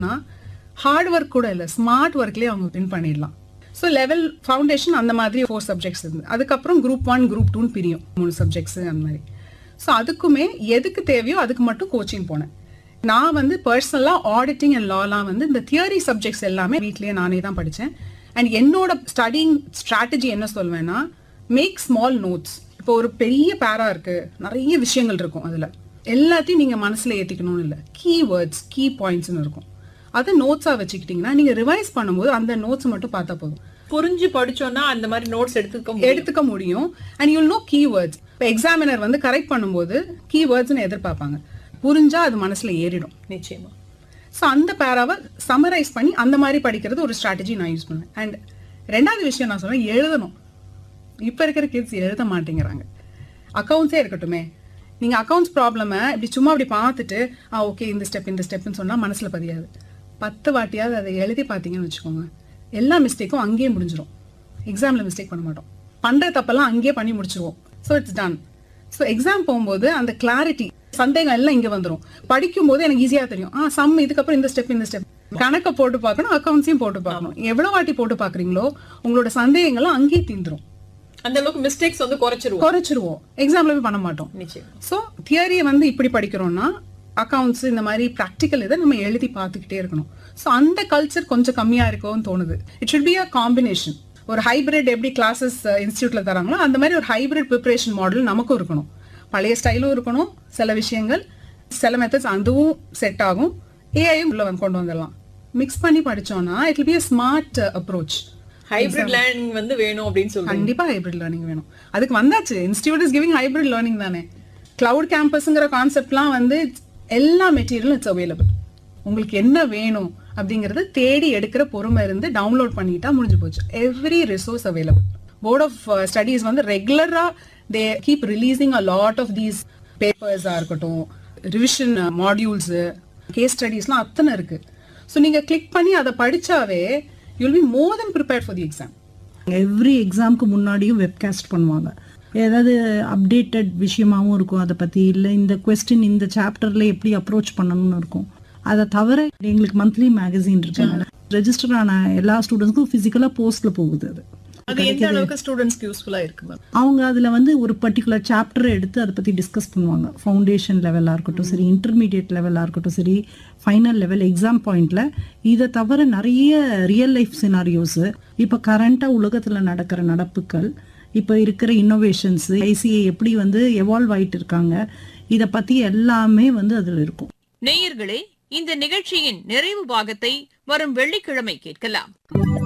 Hard work கூட இல்லை smart ஒர்க்லேயே அவங்க வின் பண்ணிடலாம் ஸோ லெவல் ஃபவுண்டேஷன் அந்த மாதிரி ஃபோர் சப்ஜெக்ட்ஸ் இருந்து அதுக்கப்புறம் குரூப் ஒன் குரூப் டூன்னு பிரியும் மூணு சப்ஜெக்ட்ஸ் அந்த மாதிரி ஸோ அதுக்குமே எதுக்கு தேவையோ அதுக்கு மட்டும் கோச்சிங் போனேன் நான் வந்து பர்சனலாக ஆடிட்டிங் அண்ட் லாலாம் வந்து இந்த தியரி சப்ஜெக்ட்ஸ் எல்லாமே வீட்லயே நானே தான் படித்தேன் அண்ட் என்னோட ஸ்டடிங் ஸ்ட்ராட்டஜி என்ன சொல்வேன்னா மேக் ஸ்மால் நோட்ஸ் இப்போ ஒரு பெரிய பேரா இருக்கு நிறைய விஷயங்கள் இருக்கும் அதில் எல்லாத்தையும் நீங்கள் மனசில் ஏற்றிக்கணும்னு இல்லை கீ வேர்ட்ஸ் கீ பாயிண்ட்ஸ்னு இருக்கும் அதை நோட்ஸாக வச்சுக்கிட்டிங்கன்னா நீங்கள் ரிவைஸ் பண்ணும்போது அந்த நோட்ஸ் மட்டும் பார்த்தா போதும் புரிஞ்சு படிச்சோம்னா அந்த மாதிரி நோட்ஸ் எடுத்துக்க முடியும். எடுத்துக்க முடியும் அண்ட் யூல் நோ கீவேர்ட்ஸ் இப்போ எக்ஸாமினர் வந்து கரெக்ட் பண்ணும்போது கீவேர்ட்ஸ்னு எதிர்பார்ப்பாங்க புரிஞ்சா அது மனசுல ஏறிடும் நிச்சயமா ஸோ அந்த பேராவை சமரைஸ் பண்ணி அந்த மாதிரி படிக்கிறது ஒரு ஸ்ட்ராட்டஜி நான் யூஸ் பண்ணுவேன் அண்ட் ரெண்டாவது விஷயம் நான் சொல்றேன் எழுதணும் இப்போ இருக்கிற கிட்ஸ் எழுத மாட்டேங்கிறாங்க அக்கௌண்ட்ஸே இருக்கட்டுமே நீங்கள் அக்கௌண்ட்ஸ் ப்ராப்ளமை இப்படி சும்மா அப்படி பார்த்துட்டு ஆ ஓகே இந்த ஸ்டெப் இந்த ஸ்டெப்னு சொன்னால் மனசில் பதியாது பத்து வாட்டியாவது அதை எழுதி பார்த்தீங்கன்னு வச்சுக்கோங்க எல்லா மிஸ்டேக்கும் அங்கேயே முடிஞ்சிடும் எக்ஸாமில் மிஸ்டேக் பண்ண மாட்டோம் பண்ணுற தப்பெல்லாம் அங்கேயே பண்ணி முடிச்சிருவோம் so it's done so exam போகும்போது அந்த கிளாரிட்டி சந்தேகம் எல்லாம் இங்கே வந்துடும் படிக்கும்போது எனக்கு ஈஸியாக தெரியும் ஆ சம் இதுக்கப்புறம் இந்த ஸ்டெப் இந்த ஸ்டெப் கணக்கை போட்டு பார்க்கணும் அக்கௌண்ட்ஸையும் போட்டு பார்க்கணும் எவ்வளோ வாட்டி போட்டு பார்க்குறீங்களோ உங்களோட சந்தேகங்கள்லாம் அங்கேயே தீந்துரும் அந்த அளவுக்கு மிஸ்டேக்ஸ் வந்து குறைச்சிருவோம் குறைச்சிருவோம் எக்ஸாம்ல போய் பண்ண மாட்டோம் நிச்சயமா ஸோ தியரியை வந்து இப்படி படிக்கிறோம்னா அக்கவுண்ட்ஸ் இந்த மாதிரி ப்ராக்டிக்கல் இதை நம்ம எழுதி பார்த்துக்கிட்டே இருக்கணும் ஸோ அந்த கல்ச்சர் கொஞ்சம் கம்மியா இருக்கும்னு தோணுது it should be a combination ஒரு ஹைபிரிட் எப்படி கிளாஸஸ் இன்ஸ்டியூட்ல தராங்களோ அந்த மாதிரி ஒரு ஹைபிரிட் ப்ரிப்பரேஷன் மாடல் நமக்கும் இருக்கணும் பழைய ஸ்டைலும் இருக்கணும் சில விஷயங்கள் சில மெத்தட்ஸ் அதுவும் செட் ஆகும் ஏஐயும் உள்ள வந்து கொண்டு வந்துடலாம் மிக்ஸ் பண்ணி படிச்சோம்னா it will be a smart approach hybrid learning வந்து வேணும் அப்படின்னு சொல்றேன் கண்டிப்பா ஹைபிரிட் லேர்னிங் வேணும் அதுக்கு வந்தாச்சு institute is giving hybrid learning தானே கிளவுட் கேம்பஸ்ங்கிற கான்செப்ட்லாம் வந்து எல்லா மெட்டீரியலும் இட்ஸ் அவைலபிள் உங்களுக்கு என்ன வேணும் அப்படிங்கறத தேடி எடுக்கிற பொறுமை இருந்து டவுன்லோட் பண்ணிட்டா முடிஞ்சு போச்சு every resource available board of studies வந்து ரெகுலரா they keep releasing a lot of these பேப்பர்ஸா இருக்கட்டும் ரிவிஷன் மாடியூல்ஸ் கேஸ் ஸ்டடீஸ்லாம் அத்தனை இருக்கு ஸோ நீங்க கிளிக் பண்ணி அதை படிச்சாவே you'll be more then prepare for the exam every எக்ஸாம்க்கு முன்னாடியும் வெப்காஸ்ட் பண்ணுவாங்க ஏதாவது அப்டேட்டட் விஷயமாவும் இருக்கும் அதை பத்தி இல்ல இந்த கொஸ்டின் இந்த சாப்டர்ல எப்படி அப்ரோச் பண்ணணும்னு இருக்கும் அதை தவிர எங்களுக்கு மந்த்லி மேகசின் இருக்கு ரெஜிஸ்டர் ஆன எல்லா ஸ்டூடெண்ட்ஸ்க்கும் பிசிக்கலா போஸ்ட்ல போகுது அது அது எந்த அளவுக்கு ஸ்டூடெண்ட்ஸ்க்கு யூஸ்ஃபுல்லா இருக்கு மேம் அவங்க அதுல வந்து ஒரு பர்டிகுலர் சாப்டர் எடுத்து அதை பத்தி டிஸ்கஸ் பண்ணுவாங்க ஃபவுண்டேஷன் லெவலா இருக்கட்டும் சரி இன்டர்மீடியட் லெவலா இருக்கட்டும் சரி ஃபைனல் லெவல் எக்ஸாம் பாயிண்ட்ல இதை தவிர நிறைய ரியல் லைஃப் சினாரியோஸ் இப்ப கரண்டா உலகத்துல நடக்கிற நடப்புகள் இப்ப இருக்கிற இன்னோவேஷன்ஸ் ஐசிஐ எப்படி வந்து எவால்வ் ஆயிட்டு இருக்காங்க இத பத்தி எல்லாமே வந்து அதுல இருக்கும் நேயர்களே இந்த நிகழ்ச்சியின் நிறைவு பாகத்தை வரும் வெள்ளிக்கிழமை கேட்கலாம்